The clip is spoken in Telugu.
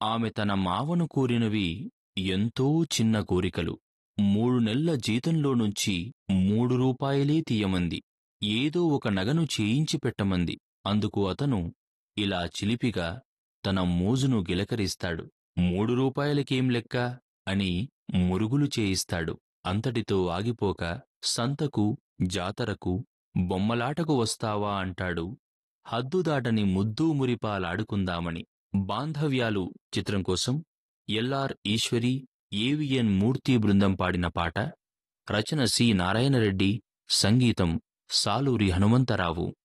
ఆమె తన మావను కోరినవి ఎంతో చిన్న కోరికలు మూడు నెలల జీతంలో నుంచి మూడు రూపాయలే తీయమంది ఏదో ఒక నగను చేయించి పెట్టమంది అందుకు అతను ఇలా చిలిపిగా తన మోజును గిలకరిస్తాడు మూడు రూపాయలకేం లెక్క అని మురుగులు చేయిస్తాడు అంతటితో ఆగిపోక సంతకు జాతరకు బొమ్మలాటకు వస్తావా అంటాడు హద్దుదాటని ముద్దూ మురిపాలాడుకుందామని బాంధవ్యాలు చిత్రం కోసం ఎల్ఆర్ ఈశ్వరి ఏవిఎన్ మూర్తి బృందం పాడిన పాట రచన సి నారాయణరెడ్డి సంగీతం సాలూరి హనుమంతరావు